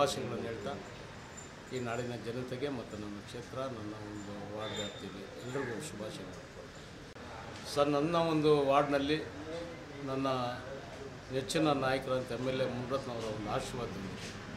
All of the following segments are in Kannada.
ಶುಭಾಶಯಗಳನ್ನು ಹೇಳ್ತಾ ಈ ನಾಡಿನ ಜನತೆಗೆ ಮತ್ತು ನನ್ನ ಕ್ಷೇತ್ರ ನನ್ನ ಒಂದು ವಾರ್ಡ್ ವ್ಯಾಪ್ತಿಗೆ ಎಲ್ರಿಗೂ ಶುಭಾಶಯಗಳು ಸರ್ ನನ್ನ ಒಂದು ವಾರ್ಡ್ನಲ್ಲಿ ನನ್ನ ನೆಚ್ಚಿನ ನಾಯಕರಂತ ಎಮ್ ಎಲ್ ಎ ಮುನ್ರತ್ನವರ ಒಂದು ಆಶೀರ್ವಾದದಲ್ಲಿ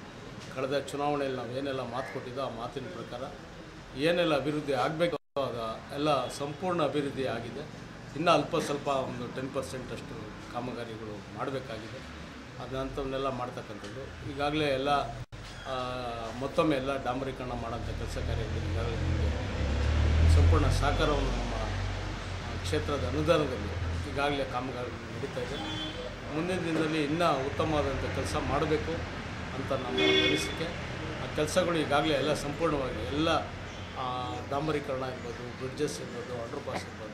ಕಳೆದ ಚುನಾವಣೆಯಲ್ಲಿ ನಾವು ಏನೆಲ್ಲ ಮಾತು ಕೊಟ್ಟಿದ್ದೋ ಆ ಮಾತಿನ ಪ್ರಕಾರ ಏನೆಲ್ಲ ಅಭಿವೃದ್ಧಿ ಆಗಬೇಕು ಅದು ಎಲ್ಲ ಸಂಪೂರ್ಣ ಅಭಿವೃದ್ಧಿ ಆಗಿದೆ ಇನ್ನು ಅಲ್ಪ ಸ್ವಲ್ಪ ಒಂದು ಟೆನ್ ಪರ್ಸೆಂಟಷ್ಟು ಕಾಮಗಾರಿಗಳು ಮಾಡಬೇಕಾಗಿದೆ ಅದಂಥವನ್ನೆಲ್ಲ ಮಾಡ್ತಕ್ಕಂಥದ್ದು ಈಗಾಗಲೇ ಎಲ್ಲ ಆ, ಮತ್ತೊಮ್ಮೆ ಎಲ್ಲ ಡಾಂಬರೀಕರಣ ಮಾಡೋಂಥ ಕೆಲಸ ಕಾರ್ಯಗಳು ಈಗಾಗಲೇ ನಮಗೆ ಸಂಪೂರ್ಣ ಸಹಕಾರವನ್ನು ನಮ್ಮ ಆ, ಕ್ಷೇತ್ರದ ಅನುದಾನದಲ್ಲಿ ಈಗಾಗಲೇ ಕಾಮಗಾರಿ ನಡೀತಾ ಇದೆ ಮುಂದಿನ ದಿನದಲ್ಲಿ ಇನ್ನೂ ಉತ್ತಮವಾದಂಥ ಕೆಲಸ ಮಾಡಬೇಕು ಅಂತ ನಮ್ಮ ಅನಿಸಿಕೆ ಆ ಕೆಲಸಗಳು ಈಗಾಗಲೇ ಎಲ್ಲ ಸಂಪೂರ್ಣವಾಗಿ ಎಲ್ಲ ಆ, ಡಾಂಬರೀಕರಣ ಇರ್ಬೋದು ಬ್ರಿಡ್ಜಸ್ ಇರ್ಬೋದು ಅಂಡರ್ ಪಾಸ್ ಇರ್ಬೋದು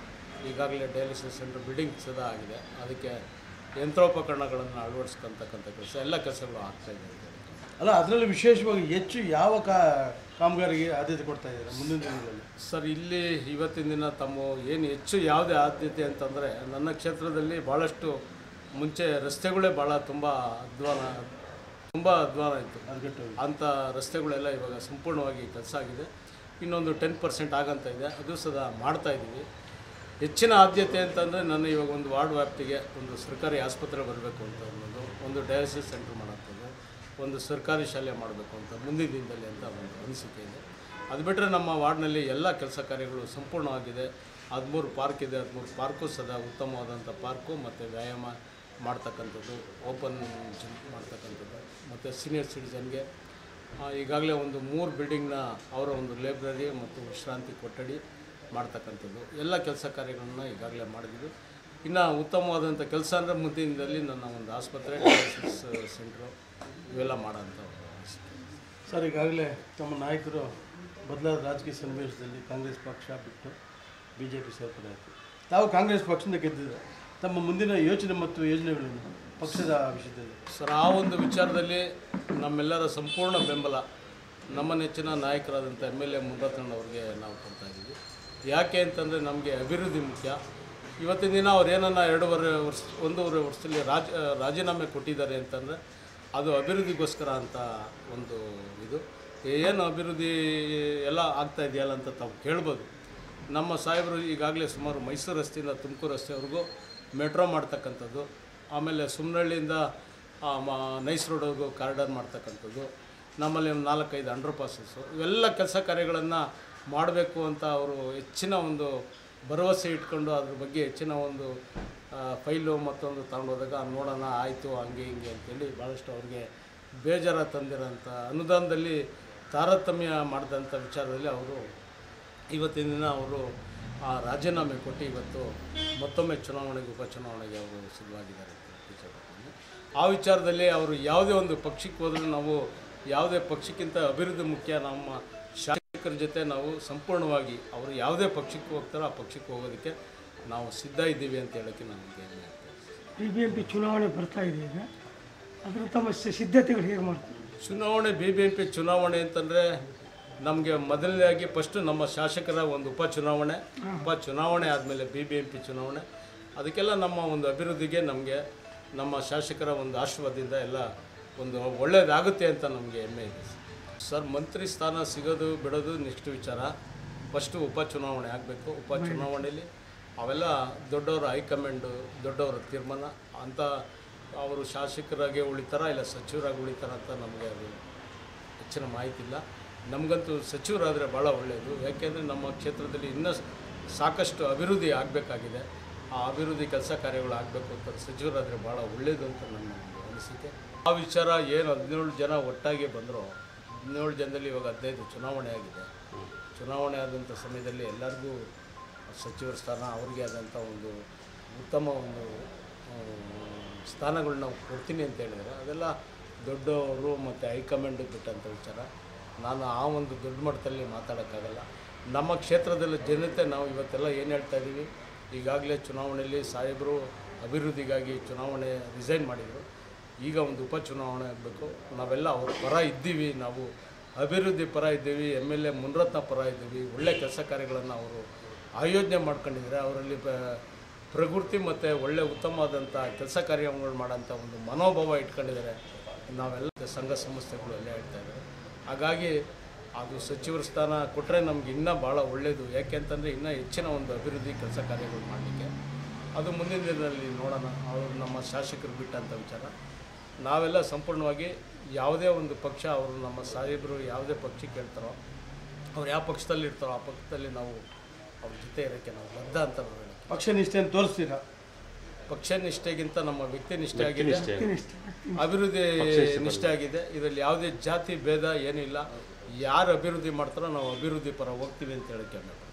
ಈಗಾಗಲೇ ಡಯಾಲಿಸಿಸ್ ಸೆಂಟರ್ ಬಿಲ್ಡಿಂಗ್ ಸದಾ ಆಗಿದೆ ಅದಕ್ಕೆ ಯಂತ್ರೋಪಕರಣಗಳನ್ನು ಅಳವಡಿಸ್ಕೊಳ್ತಕ್ಕಂಥ ಕೆಲಸ ಎಲ್ಲ ಕೆಲಸಗಳು ಆಗ್ತಾಯಿದೆ ಅಲ್ಲ ಅದರಲ್ಲಿ ವಿಶೇಷವಾಗಿ ಹೆಚ್ಚು ಯಾವ ಕಾ ಕಾಮಗಾರಿಗೆ ಆದ್ಯತೆ ಕೊಡ್ತಾ ಇದ್ದಾರೆ ಮುಂದಿನ ದಿನಗಳಲ್ಲಿ ಸರ್ ಇಲ್ಲಿ ಇವತ್ತಿನ ದಿನ ತಮ್ಮ ಏನು ಹೆಚ್ಚು ಯಾವುದೇ ಆದ್ಯತೆ ಅಂತಂದರೆ ನನ್ನ ಕ್ಷೇತ್ರದಲ್ಲಿ ಭಾಳಷ್ಟು ಮುಂಚೆ ರಸ್ತೆಗಳೇ ಭಾಳ ತುಂಬ ಅಧ್ವಾನ ತುಂಬ ಅಧ್ವಾನ ಇತ್ತು ಅದಕ್ಕೆ ಅಂಥ ರಸ್ತೆಗಳೆಲ್ಲ ಇವಾಗ ಸಂಪೂರ್ಣವಾಗಿ ಕೆಲಸ ಆಗಿದೆ ಇನ್ನೊಂದು ಟೆನ್ ಪರ್ಸೆಂಟ್ ಆಗಂತ ಇದೆ ಅದು ಸದಾ ಮಾಡ್ತಾ ಇದ್ದೀವಿ ಹೆಚ್ಚಿನ ಆದ್ಯತೆ ಅಂತಂದರೆ ನನ್ನ ಇವಾಗ ಒಂದು ವಾರ್ಡ್ ವ್ಯಾಪ್ತಿಗೆ ಒಂದು ಸರ್ಕಾರಿ ಆಸ್ಪತ್ರೆ ಬರಬೇಕು ಅಂತ ಅನ್ನೋದು ಒಂದು ಡಯಾಲಿಸಿಸ್ ಸೆಂಟರ್ ಮಾಡೋಂಥದ್ದು ಒಂದು ಸರ್ಕಾರಿ ಶಾಲೆ ಮಾಡಬೇಕು ಅಂತ ಮುಂದಿನ ದಿನದಲ್ಲಿ ಅಂತ ಒಂದು ಅನಿಸಿಕೆ ಇದೆ ಅದು ಬಿಟ್ಟರೆ ನಮ್ಮ ವಾರ್ಡ್ನಲ್ಲಿ ಎಲ್ಲ ಕೆಲಸ ಕಾರ್ಯಗಳು ಸಂಪೂರ್ಣವಾಗಿದೆ ಹದಿಮೂರು ಪಾರ್ಕ್ ಇದೆ ಹದಿಮೂರು ಪಾರ್ಕು ಸದಾ ಉತ್ತಮವಾದಂಥ ಪಾರ್ಕು ಮತ್ತು ವ್ಯಾಯಾಮ ಮಾಡ್ತಕ್ಕಂಥದ್ದು ಓಪನ್ ಜಿಮ್ ಮಾಡ್ತಕ್ಕಂಥದ್ದು ಮತ್ತು ಸೀನಿಯರ್ ಸಿಟಿಜನ್ಗೆ ಈಗಾಗಲೇ ಒಂದು ಮೂರು ಬಿಲ್ಡಿಂಗ್ನ ಅವರ ಒಂದು ಲೈಬ್ರರಿ ಮತ್ತು ವಿಶ್ರಾಂತಿ ಕೊಠಡಿ ಮಾಡ್ತಕ್ಕಂಥದ್ದು ಎಲ್ಲ ಕೆಲಸ ಕಾರ್ಯಗಳನ್ನ ಈಗಾಗಲೇ ಮಾಡಿದ್ದೀವಿ ಇನ್ನು ಉತ್ತಮವಾದಂಥ ಕೆಲಸ ಅಂದರೆ ಮುಂದಿನದಲ್ಲಿ ನನ್ನ ಒಂದು ಆಸ್ಪತ್ರೆ ಡಯಾಲಿಸಿಸ್ ಸೆಂಟ್ರು ಇವೆಲ್ಲ ಮಾಡೋಂಥ ಒಂದು ಅನಿಸಿಕೆ. ಸರ್ ಈಗಾಗಲೇ ತಮ್ಮ ನಾಯಕರು ಬದಲಾದ ರಾಜಕೀಯ ಸನ್ನಿವೇಶದಲ್ಲಿ ಕಾಂಗ್ರೆಸ್ ಪಕ್ಷ ಬಿಟ್ಟು ಬಿ ಜೆ ಪಿ ಸೇರ್ಪಡೆಯಾಯಿತು ತಾವು ಕಾಂಗ್ರೆಸ್ ಪಕ್ಷದಿಂದ ಗೆದ್ದಿದ್ದಾರೆ ತಮ್ಮ ಮುಂದಿನ ಯೋಚನೆ ಮತ್ತು ಯೋಜನೆಗಳನ್ನು ಪಕ್ಷದ ವಿಷಯದಲ್ಲಿ ಸರ್ ಆ ಒಂದು ವಿಚಾರದಲ್ಲಿ ನಮ್ಮೆಲ್ಲರ ಸಂಪೂರ್ಣ ಬೆಂಬಲ ನಮ್ಮ ನೆಚ್ಚಿನ ನಾಯಕರಾದಂಥ ಎಮ್ ಎಲ್ ಎ ಮುನರತ್ನವ್ರಿಗೆ ನಾವು ಕೊಡ್ತಾ ಇದ್ದೀವಿ ಯಾಕೆ ಅಂತಂದರೆ ನಮಗೆ ಅಭಿವೃದ್ಧಿ ಮುಖ್ಯ ಇವತ್ತಿನ ದಿನ ಅವ್ರು ಏನನ್ನ ಎರಡೂವರೆ ವರ್ಷ ಒಂದೂವರೆ ವರ್ಷದಲ್ಲಿ ರಾಜ ರಾಜೀನಾಮೆ ಕೊಟ್ಟಿದ್ದಾರೆ ಅಂತಂದರೆ ಅದು ಅಭಿವೃದ್ಧಿಗೋಸ್ಕರ ಅಂತ ಒಂದು ಇದು ಏನು ಅಭಿವೃದ್ಧಿ ಎಲ್ಲ ಆಗ್ತಾ ಇದೆಯಲ್ಲ ಅಂತ ತಾವು ಕೇಳ್ಬೋದು ನಮ್ಮ ಸಾಹೇಬರು ಈಗಾಗಲೇ ಸುಮಾರು ಮೈಸೂರು ರಸ್ತೆಯಿಂದ ತುಮಕೂರು ರಸ್ತೆವರೆಗೂ ಮೆಟ್ರೋ ಮಾಡ್ತಕ್ಕಂಥದ್ದು ಆಮೇಲೆ ಸುಮ್ನಹಳ್ಳಿಯಿಂದ ಆ, ಮ ನೈಸ್ ರೋಡ್ವರೆಗೂ ಕಾರಿಡಾರ್ ಮಾಡ್ತಕ್ಕಂಥದ್ದು ನಮ್ಮಲ್ಲಿ ಒಂದು ನಾಲ್ಕೈದು ಅಂಡರ್ ಪಾಸಸ್ಸು ಇವೆಲ್ಲ ಕೆಲಸ ಕಾರ್ಯಗಳನ್ನು ಮಾಡಬೇಕು ಅಂತ ಅವರು ಹೆಚ್ಚಿನ ಒಂದು ಭರವಸೆ ಇಟ್ಕೊಂಡು ಅದ್ರ ಬಗ್ಗೆ ಹೆಚ್ಚಿನ ಒಂದು ಆ, ಫೈಲು ಮತ್ತೊಂದು ತಗೊಂಡೋದಾಗ ನೋಡೋಣ ಆಯಿತು ಹಂಗೆ ಹಿಂಗೆ ಅಂತೇಳಿ ಭಾಳಷ್ಟು ಅವ್ರಿಗೆ ಬೇಜಾರ ತಂದಿರೋಂಥ ಅನುದಾನದಲ್ಲಿ ತಾರತಮ್ಯ ಮಾಡಿದಂಥ ವಿಚಾರದಲ್ಲಿ ಅವರು ಇವತ್ತಿನ ದಿನ ಅವರು ಆ ರಾಜೀನಾಮೆ ಕೊಟ್ಟು ಇವತ್ತು ಮತ್ತೊಮ್ಮೆ ಚುನಾವಣೆಗೆ ಉಪಚುನಾವಣೆಗೆ ಅವರು ಸಿದ್ಧವಾಗಿದ್ದಾರೆ ಅಂತ ವಿಚಾರ ಬಂದು. ಆ ವಿಚಾರದಲ್ಲಿ ಅವರು ಯಾವುದೇ ಒಂದು ಪಕ್ಷಕ್ಕೆ ಹೋದರೂ ನಾವು ಯಾವುದೇ ಪಕ್ಷಕ್ಕಿಂತ ಅಭಿವೃದ್ಧಿ ಮುಖ್ಯ ನಮ್ಮ ಶಾಸಕರ ಜೊತೆ ನಾವು ಸಂಪೂರ್ಣವಾಗಿ ಅವರು ಯಾವುದೇ ಪಕ್ಷಕ್ಕೆ ಹೋಗ್ತಾರೋ ಆ ಪಕ್ಷಕ್ಕೆ ಹೋಗೋದಕ್ಕೆ ನಾವು ಸಿದ್ಧ ಇದ್ದೀವಿ ಅಂತ ಹೇಳೋಕ್ಕೆ ನನಗೆ ಹೆಮ್ಮೆ ಆಗ್ತದೆ ಬಿ ಬಿ ಎಂ ಪಿ ಚುನಾವಣೆ ಬರ್ತಾ ಇದೆ ಈಗ ಅದರ ತಮ್ಮ ಸಿ- ಸಿದ್ಧತೆಗಳು ಹೇಗೆ ಮಾಡ್ತಾರೆ ಚುನಾವಣೆ ಬಿ ಬಿ ಎಂ ಪಿ ಚುನಾವಣೆ ಅಂತಂದರೆ ನಮಗೆ ಮೊದಲನೇದಾಗಿ ಫಸ್ಟು ನಮ್ಮ ಶಾಸಕರ ಒಂದು ಉಪಚುನಾವಣೆ ಉಪಚುನಾವಣೆ ಆದಮೇಲೆ ಬಿ ಬಿ ಎಂ ಪಿ ಚುನಾವಣೆ ಅದಕ್ಕೆಲ್ಲ ನಮ್ಮ ಒಂದು ಅಭಿವೃದ್ಧಿಗೆ ನಮಗೆ ನಮ್ಮ ಶಾಸಕರ ಒಂದು ಆಶೀರ್ವಾದದಿಂದ ಎಲ್ಲ ಒಂದು ಒಳ್ಳೆಯದಾಗುತ್ತೆ ಅಂತ ನಮಗೆ ಹೆಮ್ಮೆ ಇದೆ ಸರ್ ಮಂತ್ರಿ ಸ್ಥಾನ ಸಿಗೋದು ಬಿಡೋದು ನೆಕ್ಸ್ಟ್ ವಿಚಾರ ಫಸ್ಟು ಉಪಚುನಾವಣೆ ಆಗಬೇಕು ಉಪಚುನಾವಣೆಯಲ್ಲಿ ಅವೆಲ್ಲ ದೊಡ್ಡವರ ಹೈಕಮಾಂಡು ದೊಡ್ಡವರ ತೀರ್ಮಾನ ಅಂತ ಅವರು ಶಾಸಕರಾಗಿ ಉಳಿತಾರ ಇಲ್ಲ ಸಚಿವರಾಗಿ ಉಳಿತಾರ ಅಂತ ನಮಗೆ ಅದು ಹೆಚ್ಚಿನ ಮಾಹಿತಿ ಇಲ್ಲ ನಮಗಂತೂ ಸಚಿವರಾದರೆ ಭಾಳ ಒಳ್ಳೆಯದು ಯಾಕೆಂದರೆ ನಮ್ಮ ಕ್ಷೇತ್ರದಲ್ಲಿ ಇನ್ನೂ ಸಾಕಷ್ಟು ಅಭಿವೃದ್ಧಿ ಆಗಬೇಕಾಗಿದೆ ಆ ಅಭಿವೃದ್ಧಿ ಕೆಲಸ ಕಾರ್ಯಗಳು ಆಗಬೇಕು ಅಂತ ಸಚಿವರಾದರೆ ಭಾಳ ಒಳ್ಳೆಯದು ಅಂತ ನನ್ನ ಒಂದು ಅನಿಸಿಕೆ ಆ ವಿಚಾರ ಏನು ಹದಿನೇಳು ಜನ ಒಟ್ಟಾಗಿ ಬಂದರೂ ಹದಿನೇಳು ಜನದಲ್ಲಿ ಇವಾಗ ಹದಿನೈದು ಚುನಾವಣೆ ಆಗಿದೆ ಚುನಾವಣೆ ಆದಂಥ ಸಮಯದಲ್ಲಿ ಎಲ್ಲರಿಗೂ ಸಚಿವರ ಸ್ಥಾನ ಅವ್ರಿಗೆ ಆದಂಥ ಒಂದು ಉತ್ತಮ ಒಂದು ಆ, ಸ್ಥಾನಗಳು ನಾವು ಕೊಡ್ತೀನಿ ಅಂತ ಹೇಳಿದರೆ ಅದೆಲ್ಲ ದೊಡ್ಡವರು ಮತ್ತು ಹೈಕಮಾಂಡಿಗೆ ಬಿಟ್ಟಂಥ ವಿಚಾರ ನಾನು ಆ ಒಂದು ದೊಡ್ಡ ಮಟ್ಟದಲ್ಲಿ ಮಾತಾಡೋಕ್ಕಾಗಲ್ಲ ನಮ್ಮ ಕ್ಷೇತ್ರದಲ್ಲಿ ಜನತೆ ನಾವು ಇವತ್ತೆಲ್ಲ ಏನು ಹೇಳ್ತಾ ಇದ್ದೀವಿ ಈಗಾಗಲೇ ಚುನಾವಣೆಯಲ್ಲಿ ಸಾಹೇಬರು ಅಭಿವೃದ್ಧಿಗಾಗಿ ಚುನಾವಣೆ ರಿಸೈನ್ ಮಾಡಿದರು ಈಗ ಒಂದು ಉಪಚುನಾವಣೆ ಆಗಬೇಕು ನಾವೆಲ್ಲ ಅವ್ರ ಪರ ಇದ್ದೀವಿ ನಾವು ಅಭಿವೃದ್ಧಿ ಪರ ಇದ್ದೀವಿ ಎಮ್ ಎಲ್ ಎ ಮುನ್ರತ್ನ ಪರ ಇದ್ದೀವಿ ಒಳ್ಳೆ ಕೆಲಸ ಕಾರ್ಯಗಳನ್ನು ಅವರು ಆಯೋಜನೆ ಮಾಡ್ಕೊಂಡಿದ್ದಾರೆ ಅವರಲ್ಲಿ ಪ- ಪ್ರಕೃತಿ ಮತ್ತು ಒಳ್ಳೆ ಉತ್ತಮವಾದಂಥ ಕೆಲಸ ಕಾರ್ಯಗಳು ಮಾಡೋಂಥ ಒಂದು ಮನೋಭಾವ ಇಟ್ಕೊಂಡಿದ್ದಾರೆ ನಾವೆಲ್ಲ ಸಂಘ ಸಂಸ್ಥೆಗಳು ಎಲ್ಲ ಹೇಳ್ತಾ ಇದ್ದಾರೆ ಹಾಗಾಗಿ ಅದು ಸಚಿವರ ಸ್ಥಾನ ಕೊಟ್ಟರೆ ನಮ್ಗೆ ಇನ್ನೂ ಭಾಳ ಒಳ್ಳೆಯದು ಯಾಕೆಂತಂದರೆ ಇನ್ನೂ ಹೆಚ್ಚಿನ ಒಂದು ಅಭಿವೃದ್ಧಿ ಕೆಲಸ ಕಾರ್ಯಗಳು ಮಾಡಲಿಕ್ಕೆ ಅದು ಮುಂದಿನ ದಿನದಲ್ಲಿ ನೋಡೋಣ ಅವರು ನಮ್ಮ ಶಾಸಕರು ಬಿಟ್ಟಂಥ ವಿಚಾರ ನಾವೆಲ್ಲ ಸಂಪೂರ್ಣವಾಗಿ ಯಾವುದೇ ಒಂದು ಪಕ್ಷ ಅವರು ನಮ್ಮ ಸಾಹೇಬರು ಯಾವುದೇ ಪಕ್ಷಕ್ಕೆ ಹೇಳ್ತಾರೋ ಅವ್ರು ಯಾವ ಪಕ್ಷದಲ್ಲಿ ಇರ್ತಾರೋ ಆ ಪಕ್ಷದಲ್ಲಿ ನಾವು ಅವ್ರ ಜೊತೆ ಇರೋಕ್ಕೆ ನಾವು ಬದ್ಧ ಅಂತ ನಾವು ಹೇಳೋದು ಪಕ್ಷ ನಿಷ್ಠೆಯನ್ನು ತೋರಿಸ್ತೀರಾ ಪಕ್ಷ ನಿಷ್ಠೆಗಿಂತ ನಮ್ಮ ವ್ಯಕ್ತಿ ನಿಷ್ಠೆ ಆಗಿದೆ ಇಷ್ಟ ಅಭಿವೃದ್ಧಿ ನಿಷ್ಠೆ ಆಗಿದೆ ಇದರಲ್ಲಿ ಯಾವುದೇ ಜಾತಿ ಭೇದ ಏನಿಲ್ಲ ಯಾರು ಅಭಿವೃದ್ಧಿ ಮಾಡ್ತಾರೋ ನಾವು ಅಭಿವೃದ್ಧಿ ಪರ ಹೋಗ್ತೀವಿ ಅಂತ ಹೇಳಕ್ಕೆ